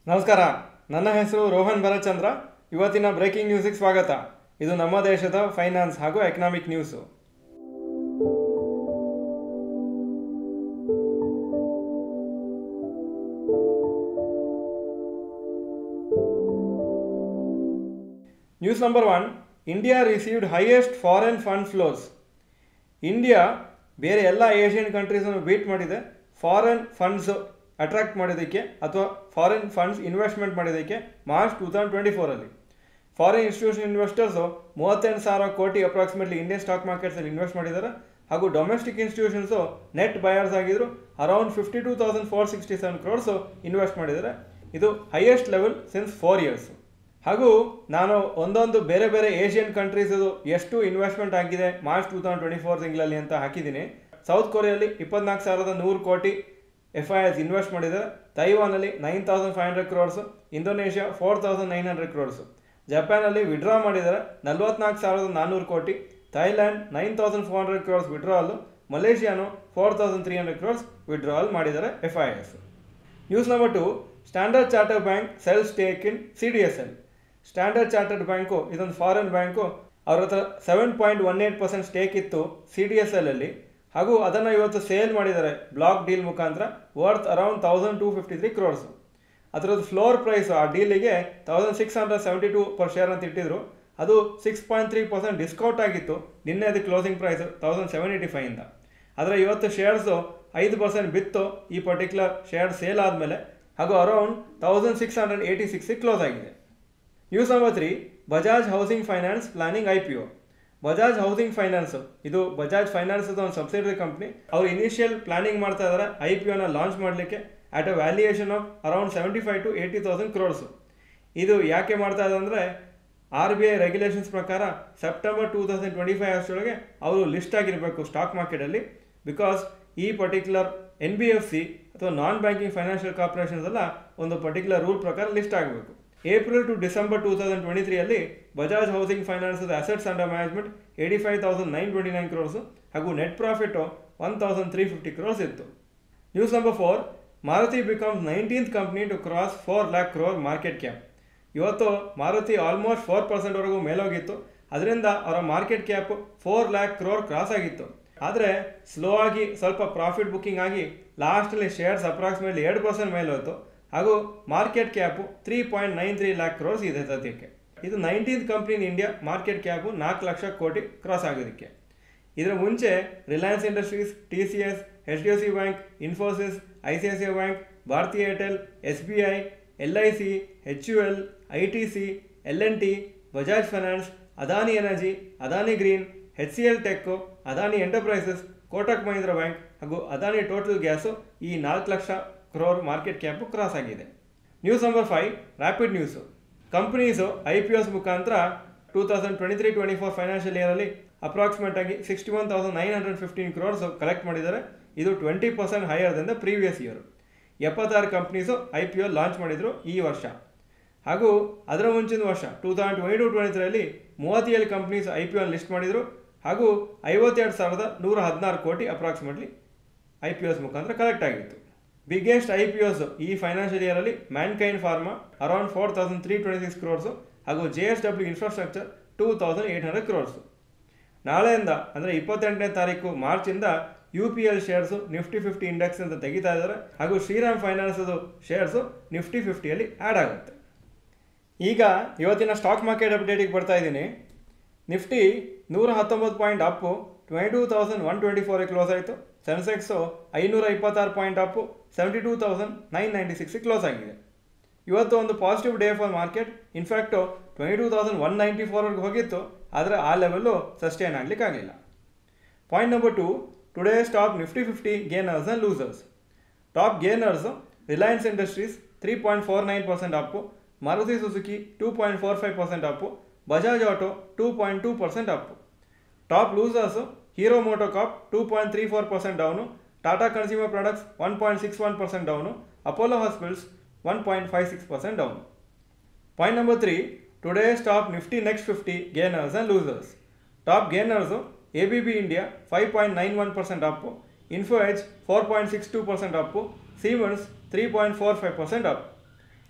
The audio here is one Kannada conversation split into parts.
ನಮಸ್ಕಾರ ನನ್ನ ಹೆಸರು ರೋಹನ್ ಭರಚಂದ್ರ ಇವತ್ತಿನ ಬ್ರೇಕಿಂಗ್ ನ್ಯೂಸಿಗೆ ಸ್ವಾಗತ ಇದು ನಮ್ಮ ದೇಶದ ಫೈನಾನ್ಸ್ ಹಾಗೂ economic news news number one India received highest foreign fund flows India ಬೇರೆ ಎಲ್ಲ ಏಷ್ಯನ್ ಕಂಟ್ರೀಸನ್ನು ಬೀಟ್ ಮಾಡಿದೆ ಫಾರಿನ್ ಫಂಡ್ಸ್ ಅಟ್ರಾಕ್ಟ್ ಮಾಡೋದಕ್ಕೆ ಅಥವಾ ಫಾರಿನ್ ಫಂಡ್ಸ್ ಇನ್ವೆಸ್ಟ್ಮೆಂಟ್ ಮಾಡೋದಕ್ಕೆ ಮಾರ್ಚ್ ಟೂ ತೌಸಂಡ್ ಟ್ವೆಂಟಿ ಫೋರಲ್ಲಿ ಫಾರಿನ್ ಇನ್ಸ್ಟಿಟ್ಯೂಷನ್ ಇನ್ವೆಸ್ಟರ್ಸು ಮೂವತ್ತೆಂಟು ಸಾವಿರ ಕೋಟಿ ಅಪ್ರಾಕ್ಸಿಮೇಟ್ಲಿ ಇಂಡಿಯನ್ ಸ್ಟಾಕ್ ಮಾರ್ಕೆಟ್ಸಲ್ಲಿ ಇನ್ವೆಸ್ಟ್ ಮಾಡಿದ್ದಾರೆ ಹಾಗೂ ಡೊಮೆಸ್ಟಿಕ್ ಇನ್ಸ್ಟಿಟ್ಯೂಷನ್ಸು ನೆಟ್ ಬಯರ್ಸ್ ಆಗಿದ್ರು around fifty two thousand four sixty seven crores invest ಮಾಡಿದ್ದಾರೆ ಇದು highest level since four years ಹಾಗೂ ನಾನು ಒಂದೊಂದು ಬೇರೆ ಬೇರೆ ಏಷ್ಯನ್ ಕಂಟ್ರೀಸದು ಎಷ್ಟು ಇನ್ವೆಸ್ಟ್ಮೆಂಟ್ ಆಗಿದೆ March two thousand twenty four ತಿಂಗಳಲ್ಲಿ ಅಂತ ಹಾಕಿದ್ದೀನಿ ಸೌತ್ ಕೊರಿಯಲ್ಲಿ ಇಪ್ಪತ್ನಾಲ್ಕು ಸಾವಿರದ ನೂರು ಕೋಟಿ ಎಫ್ ಐ ಎಸ್ ಇನ್ವೆಸ್ಟ್ ಮಾಡಿದ್ದಾರೆ ತೈವಾನಲ್ಲಿ nine thousand five hundred crores Indonesia four thousand nine hundred crores ಜಪಾನಲ್ಲಿ ವಿಡ್ರಾ ಮಾಡಿದ್ದಾರೆ ನಲ್ವತ್ನಾಲ್ಕು ಸಾವಿರದ ನಾನ್ನೂರು ಕೋಟಿ Thailand nine thousand four hundred crores ವಿಡ್ರಾವಲ್ಲು ಮಲೇಷಿಯಾನು four thousand three hundred crores withdrawal ಮಾಡಿದ್ದಾರೆ F I S news number two Standard Chartered bank sell stake in C D S L Standard Chartered bank ಇದೊಂದು ಫಾರಿನ್ ಬ್ಯಾಂಕು ಅವ್ರ ಹತ್ರ seven point one eight percent stake ಇತ್ತು ಸಿ ಡಿ ಎಸ್ ಎಲ್ ಅಲ್ಲಿ ಹಾಗೂ ಅದನ್ನು ಇವತ್ತು ಸೇಲ್ ಮಾಡಿದ್ದಾರೆ ಬ್ಲಾಕ್ ಡೀಲ್ ಮುಖಾಂತರ worth around thousand two fifty three crores ಅದರದ್ದು ಫ್ಲೋರ್ ಪ್ರೈಸ್ ಆ ಡೀಲಿಗೆ thousand six hundred seventy two per share ಅಂತ ಇಟ್ಟಿದ್ರು ಅದು six point three percent discount ಆಗಿತ್ತು ನಿನ್ನೆ ಅದು closing price thousand seven eighty ಫೈವಿಂದ ಆದರೆ ಇವತ್ತು ಶೇರ್ಸು ಐದು ಪರ್ಸೆಂಟ್ ಬಿತ್ತು ಈ ಪರ್ಟಿಕ್ಯುಲರ್ ಶೇರ್ ಸೇಲ್ ಆದಮೇಲೆ ಹಾಗೂ around thousand six hundred eighty ಸಿಕ್ಸಿಗೆ ಕ್ಲೋಸ್ ಆಗಿದೆ news number three Bajaj Housing Finance planning I P O Bajaj Housing Finance ಇದು ಬಜಾಜ್ ಫೈನಾನ್ಸ್ ಒಂದು ಸಬ್ಸಿಡರಿ ಕಂಪ್ನಿ ಅವರು ಇನಿಷಿಯಲ್ ಪ್ಲಾನಿಂಗ್ ಮಾಡ್ತಾ ಇದ್ದಾರೆ ಐ ಪಿ ಒನ ಲಾಂಚ್ ಮಾಡಲಿಕ್ಕೆ at a valuation of around seventy five to eighty thousand crores ಇದು ಯಾಕೆ ಮಾಡ್ತಾ ಇದೆ ಅಂದರೆ ಆರ್ ಬಿ ಐ ರೆಗ್ಯುಲೇಷನ್ಸ್ ಪ್ರಕಾರ September two thousand twenty five ಅಷ್ಟರೊಳಗೆ ಅವರು ಲಿಸ್ಟ್ ಆಗಿರಬೇಕು ಸ್ಟಾಕ್ ಮಾರ್ಕೆಟಲ್ಲಿ ಬಿಕಾಸ್ ಈ particular N B F C ಅಥವಾ ನಾನ್ ಬ್ಯಾಂಕಿಂಗ್ ಫೈನಾನ್ಷಿಯಲ್ ಕಾರ್ಪೊರೇಷನ್ಸ್ ಎಲ್ಲ ಒಂದು ಪರ್ಟಿಕ್ಯುಲರ್ ರೂಲ್ ಪ್ರಕಾರ ಲಿಸ್ಟ್ ಆಗಬೇಕು April to December two thousand twenty ತ್ರೀಯಲ್ಲಿ Bajaj Housing Finance assets under management eighty five thousand nine twenty nine crores ಹಾಗೂ net profit one thousand three fifty crores ಇತ್ತು news number four Maruti becomes nineteenth company to cross four lakh crore market cap ಇವತ್ತು ಮಾರುತಿ ಆಲ್ಮೋಸ್ಟ್ ಫೋರ್ ಪರ್ಸೆಂಟ್ವರೆಗೂ ಮೇಲೋಗಿತ್ತು ಅದರಿಂದ ಅವರ market cap four lakh crore cross ಆಗಿತ್ತು ಆದರೆ ಸ್ಲೋ ಆಗಿ ಸ್ವಲ್ಪ ಪ್ರಾಫಿಟ್ ಬುಕ್ಕಿಂಗ್ ಆಗಿ ಲಾಸ್ಟಲ್ಲಿ ಶೇರ್ಸ್ ಅಪ್ರಾಕ್ಸಿಮೇಟ್ಲಿ ಎರಡು ಪರ್ಸೆಂಟ್ ಮೇಲೆ ಹೋಯ್ತು ಹಾಗೂ market cap three point nine three lakh crores ಇದೆ ಸದ್ಯಕ್ಕೆ ಇದು nineteenth company in India market cap ನಾಲ್ಕು ಲಕ್ಷ ಕೋಟಿ ಕ್ರಾಸ್ ಆಗೋದಕ್ಕೆ ಇದರ ಮುಂಚೆ Reliance Industries T C S H D F C bank Infosys I C I C I bank Bharti Airtel S B I L I C H U L I T C L N T Bajaj Finance Adani Energy Adani Green H C L tech Adani Enterprises Kotak Mahindra bank ಹಾಗೂ ಅದಾನಿ ಟೋಟಲ್ ಗ್ಯಾಸು ಈ ನಾಲ್ಕು ಲಕ್ಷ ಕ್ರೋರ್ ಮಾರ್ಕೆಟ್ ಕ್ಯಾಪು ಕ್ರಾಸ್ ಆಗಿದೆ news number five rapid news companies I P S ಮುಖಾಂತರ two thousand twenty three twenty four financial ಇಯರಲ್ಲಿ ಅಪ್ರಾಕ್ಸಿಮೇಟ್ ಆಗಿ sixty one thousand nine hundred fifteen crores collect ಮಾಡಿದ್ದಾರೆ ಇದು twenty percent higher than the previous year ಎಪ್ಪತ್ತಾರು companies I P O launch ಮಾಡಿದರು ಈ ವರ್ಷ ಹಾಗೂ ಅದರ ಮುಂಚಿನ ವರ್ಷ two thousand twenty two twenty ತ್ರೀಯಲ್ಲಿ ಮೂವತ್ತೇಳು ಕಂಪ್ನೀಸ್ ಐ ಪಿ ಒನ್ ಲಿಸ್ಟ್ ಮಾಡಿದರು ಹಾಗೂ ಐವತ್ತೆರಡು ಸಾವಿರದ ನೂರ ಹದಿನಾರು ಕೋಟಿ ಅಪ್ರಾಕ್ಸಿಮೇಟ್ಲಿ ಐ ಪಿ ಎಸ್ ಮುಖಾಂತರ ಕಲೆಕ್ಟ್ ಆಗಿತ್ತು ಬಿಗ್ಗೆಸ್ಟ್ ಐ ಪಿ ಎಸ್ ಈ ಫೈನಾನ್ಷಿಯಲ್ ಇಯರಲ್ಲಿ Mankind pharma around four thousand three twenty six crores ಹಾಗೂ J S W infrastructure two thousand eight hundred crores ನಾಳೆಯಿಂದ ಅಂದರೆ ಇಪ್ಪತ್ತೆಂಟನೇ ತಾರೀಕು ಮಾರ್ಚಿಂದ U P L shares Nifty fifty index ಅಂತ ತೆಗಿತಾ ಇದ್ದಾರೆ ಹಾಗೂ ಶ್ರೀರಾಮ್ ಫೈನಾನ್ಸದು ಶೇರ್ಸು ನಿಫ್ಟಿ ಫಿಫ್ಟಿಯಲ್ಲಿ ಆ್ಯಡ್ ಆಗುತ್ತೆ ಈಗ ಇವತ್ತಿನ ಸ್ಟಾಕ್ ಮಾರ್ಕೆಟ್ ಅಪ್ಡೇಟಿಗೆ ಬರ್ತಾ ಇದ್ದೀನಿ ನಿಫ್ಟಿ ನೂರ ಹತ್ತೊಂಬತ್ತು point up twenty two thousand one twenty ಫೋರಿಗೆ ಕ್ಲೋಸ್ ಆಯಿತು ಸೆನ್ಸೆಕ್ಸು ಐನೂರ ಇಪ್ಪತ್ತಾರು point up seventy two thousand nine ninety ಸಿಕ್ಸಿಗೆ ಕ್ಲೋಸ್ ಆಗಿದೆ ಇವತ್ತು ಒಂದು positive day for market in fact twenty two thousand one ninety ಫೋರ್ವರೆಗೆ ಹೋಗಿತ್ತು ಆದರೆ ಆ ಲೆವೆಲ್ಲು ಸಸ್ಟೈನ್ ಆಗಲಿಕ್ಕೆ ಆಗಲಿಲ್ಲ point number two today's top Nifty fifty gainers and losers top gainers Reliance Industries three point four nine percent up Maruti Suzuki two point four five percent up Bajaj auto two point two percent up top losers Hero MotoCorp two point three four percent down Tata consumer products one point six one percent down Apollo hospitals one point five six percent down point number three today's top Nifty next fifty gainers and losers top gainers A B B India five point nine one percent up Info Edge four point six two percent Appu Siemens three point four five percent up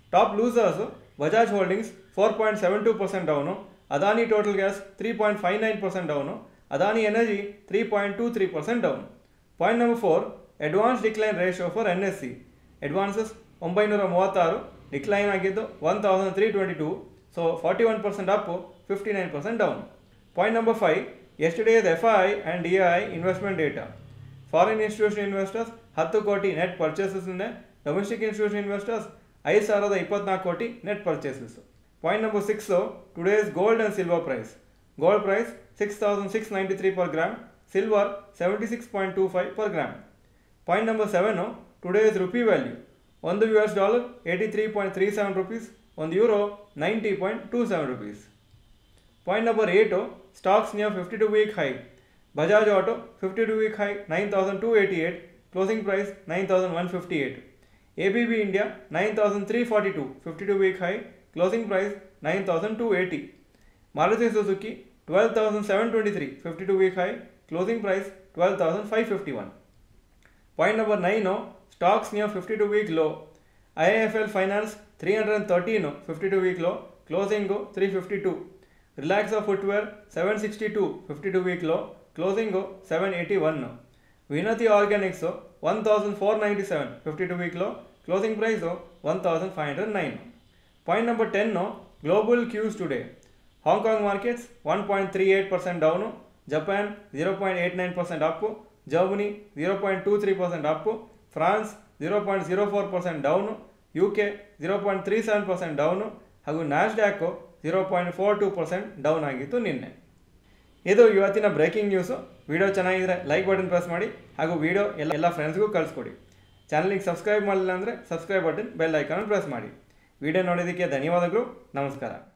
top losers Bajaj holdings four point seven two percent down Adani total gas three point five nine percent down Adani energy three point two three percent down point number four advance decline ratio for N S C advances ಒಂಬೈನೂರ ಮೂವತ್ತಾರು ಡಿಕ್ಲೈನ್ ಆಗಿದ್ದು one thousand three twenty two so forty one percent up fifty nine percent down point number five yesterday's F I and D I investment data foreign institution investors ಹತ್ತು ಕೋಟಿ ನೆಟ್ ಪರ್ಚೇಸಸ್ ಇದೆ ಡೊಮೆಸ್ಟಿಕ್ ಇನ್ಸ್ಟಿಟ್ಯೂಷನ್ ಇನ್ವೆಸ್ಟರ್ಸ್ ಐದು ಸಾವಿರದ ಇಪ್ಪತ್ನಾಲ್ಕು ಕೋಟಿ net purchases point number six today's gold and silver price gold price six thousand six ninety three per gram silver seventy six point two five per gram point number seven today's rupee value ಒಂದು U S dollar eighty three point three seven rupees ಒಂದು euro ninety point two seven rupees point number eight stocks near fifty two week high Bajaj auto fifty two week high nine thousand two eighty eight closing price nine thousand one fifty eight A B B India nine thousand three forty two fifty two week high closing price nine thousand two eighty Maruti Suzuki twelve thousand seven twenty three fifty two week high closing price twelve thousand five fifty one point number nine stocks near fifty two week low I F L finance three hundred and thirteen fifty two week low closing three fifty two Relaxo footwear seven sixty two fifty two week low closing seven eighty one Vinati organics one thousand four ninety seven fifty two week low closing price one thousand five hundred nine point number ten global cues today Hong Kong markets one point three eight percent down Japan zero point eight nine percent Appu Germany zero point two three percent up France zero point zero four percent down U K zero point three seven percent down ಹಾಗೂ Nasdaq zero point four two percent down ಆಗಿತ್ತು ನಿನ್ನೆ ಇದು ಇವತ್ತಿನ ಬ್ರೇಕಿಂಗ್ ನ್ಯೂಸು ವಿಡಿಯೋ ಚೆನ್ನಾಗಿದ್ರೆ ಲೈಕ್ ಬಟನ್ ಪ್ರೆಸ್ ಮಾಡಿ ಹಾಗೂ ವಿಡಿಯೋ ಎಲ್ಲ ಎಲ್ಲ ಫ್ರೆಂಡ್ಸ್ಗೂ ಕಳಿಸ್ಕೊಡಿ ಚಾನಲಿಗೆ ಸಬ್ಸ್ಕ್ರೈಬ್ ಮಾಡಲಿಲ್ಲ ಅಂದರೆ subscribe button bell icon press ಮಾಡಿ ವಿಡಿಯೋ ನೋಡೋದಕ್ಕೆ ಧನ್ಯವಾದಗಳು ನಮಸ್ಕಾರ